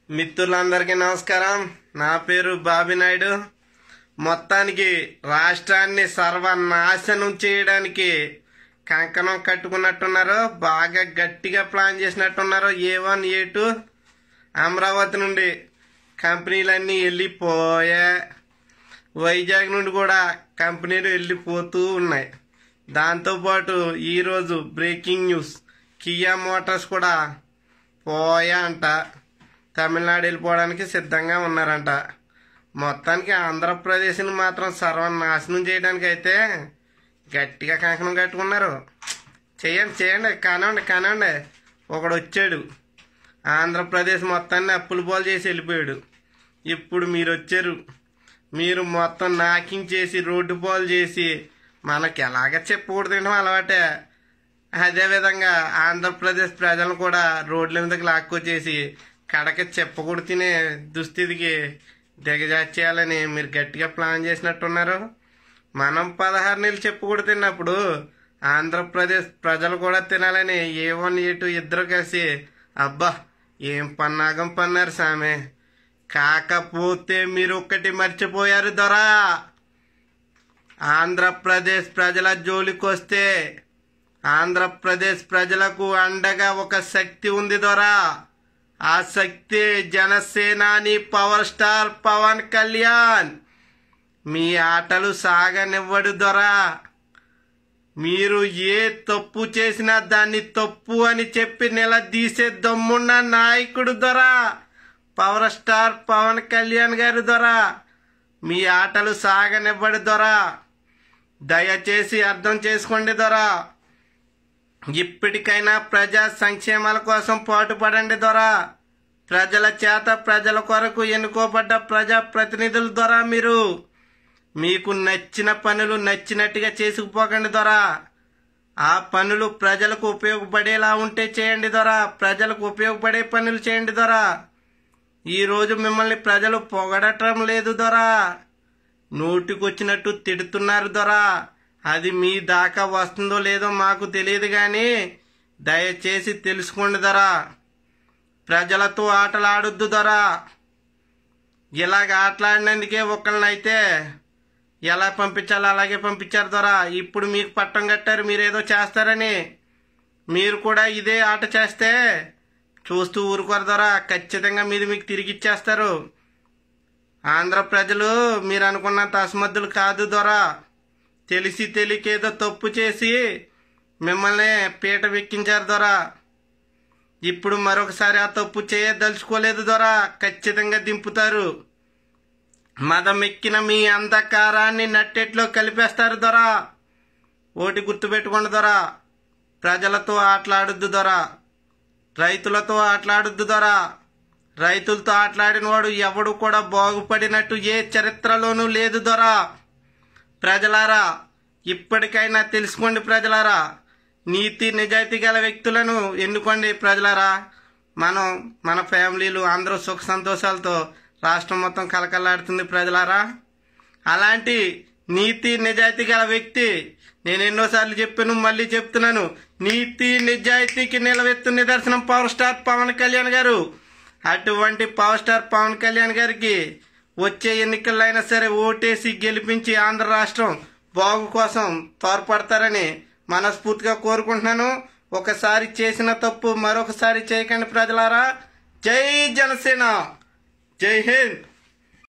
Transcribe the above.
మిత్రులందరికీ నమస్కారం నా పేరు బాబీ నాయుడు మొత్తానికి రాష్ట్రాన్ని సర్వనాశనం చేయడానికి కంకణం కట్టుకున్నట్టున్నారు బాగా గట్టిగా ప్లాన్ చేసినట్టున్నారు A one A two Amaravati నుండి కంపెనీలన్నీ వెళ్ళిపోయా వైజాగ్ నుండి కూడా కంపెనీలు వెళ్ళిపోతూ ఉన్నాయి దాంతోపాటు ఈరోజు బ్రేకింగ్ న్యూస్ కియా మోటార్స్ కూడా పోయా అంట తమిళనాడు వెళ్ళిపోవడానికి సిద్ధంగా ఉన్నారంట మొత్తానికి ఆంధ్రప్రదేశ్ని మాత్రం సర్వనాశనం చేయడానికి అయితే గట్టిగా కంకణం కట్టుకున్నారు చేయండి చేయండి కానివ్వండి కానివ్వండి ఒకడు వచ్చాడు ఆంధ్రప్రదేశ్ మొత్తాన్ని అప్పులు పోలు చేసి వెళ్ళిపోయాడు ఇప్పుడు మీరు వచ్చారు మీరు మొత్తం నాకింగ్ చేసి రోడ్డు పోలు చేసి మనకి ఎలాగ చెప్పకూడదు తినడం అలవాటే అదేవిధంగా ఆంధ్రప్రదేశ్ ప్రజలను కూడా రోడ్ల మీదకి లాక్కొచ్చేసి కడక చెప్పకూడదు తినే దుస్థితికి దిగజార్చేయాలని మీరు గట్టిగా ప్లాన్ చేసినట్టున్నారు మనం పదహారు నెలలు చెప్పకూడదు తిన్నప్పుడు ఆంధ్రప్రదేశ్ ప్రజలు కూడా తినాలని ఏ వన్ ఏ టూ ఇద్దరు కలిసి అబ్బా ఏం పన్నాగం పన్నారు సామె కాకపోతే మీరు ఒక్కటి మర్చిపోయారు దొరా ఆంధ్రప్రదేశ్ ప్రజల జోలికొస్తే ఆంధ్రప్రదేశ్ ప్రజలకు అండగా ఒక శక్తి ఉంది దొరా ఆ శక్తి జనసేనాని పవర్ స్టార్ పవన్ కళ్యాణ్ మీ ఆటలు సాగనివ్వడు దొరా మీరు ఏ తప్పు చేసినా దాన్ని తప్పు అని చెప్పి నిలదీసే దమ్మున్న నాయకుడు దొరా పవర్ స్టార్ పవన్ కళ్యాణ్ గారి దొరా మీ ఆటలు సాగనివ్వడు దొరా దయచేసి అర్థం చేసుకోండి దొరా ఇప్పటికైనా ప్రజా సంక్షేమాల కోసం పాటుపడండి దొరా ప్రజల చేత ప్రజల కొరకు ఎన్నుకోబడ్డ ప్రజా ప్రతినిధుల ద్వారా మీరు మీకు నచ్చిన పనులు నచ్చినట్టుగా చేసుకుపోకండి దొరా ఆ పనులు ప్రజలకు ఉపయోగపడేలా ఉంటే చేయండి దొరా ప్రజలకు ఉపయోగపడే పనులు చేయండి దొరా ఈరోజు మిమ్మల్ని ప్రజలు పొగడటం లేదు దొరా నోటికొచ్చినట్టు తిడుతున్నారు దొరా అది మీ దాకా వస్తుందో లేదో మాకు తెలియదు కానీ దయచేసి తెలుసుకోండి దొరా ప్రజలతో ఆటలు ఆడొద్దు దొరా ఇలాగ ఆటలాడినందుకే ఒకళ్ళనైతే ఎలా పంపించాలో అలాగే పంపించారు దొరా ఇప్పుడు మీకు పట్టం కట్టారు మీరేదో చేస్తారని మీరు కూడా ఇదే ఆట చేస్తే చూస్తూ ఊరుకోరు దొరా ఖచ్చితంగా మీరు మీకు తిరిగి ఇచ్చేస్తారు ఆంధ్ర ప్రజలు మీరు అనుకున్నంత అసమర్థులు కాదు దొరా తెలిసి తెలియకేదో తప్పు చేసి మిమ్మల్ని పీట వెక్కించారు దొరా ఇప్పుడు మరొకసారి ఆ తప్పు చేయదలుచుకోలేదు దొరా ఖచ్చితంగా దింపుతారు మదం ఎక్కిన మీ అంధకారాన్ని నట్టెట్లో కలిపేస్తారు దొరా ఓటి గుర్తుపెట్టుకోండి దొరా ప్రజలతో ఆటలాడొద్దు దొరా రైతులతో ఆటలాడొద్దు దొరా రైతులతో ఆటలాడిన వాడు ఎవడు కూడా బాగుపడినట్టు ఏ చరిత్రలోనూ లేదు దొరా ప్రజలారా ఇప్పటికైనా తెలుసుకోండి ప్రజలారా నీతి నిజాయితీ గల వ్యక్తులను ఎన్నుకోండి ప్రజలారా మనం మన ఫ్యామిలీలు అందరూ సుఖ సంతోషాలతో రాష్ట్రం మొత్తం కలకల్లాడుతుంది ప్రజలారా అలాంటి నీతి నిజాయితీ గల వ్యక్తి నేను ఎన్నోసార్లు చెప్పాను మళ్ళీ చెప్తున్నాను నీతి నిజాయితీకి నిలవెత్తు నిదర్శనం పవర్ స్టార్ పవన్ కళ్యాణ్ గారు అటువంటి పవర్ స్టార్ పవన్ కళ్యాణ్ గారికి వచ్చే ఎన్నికల్లో అయినా సరే ఓటేసి గెలిపించి ఆంధ్ర రాష్ట్రం బాగు కోసం తోడ్పడతారని మనస్ఫూర్తిగా కోరుకుంటున్నాను ఒకసారి చేసిన తప్పు మరొకసారి చేయకండి ప్రజలారా జై జనసేన జై హింద్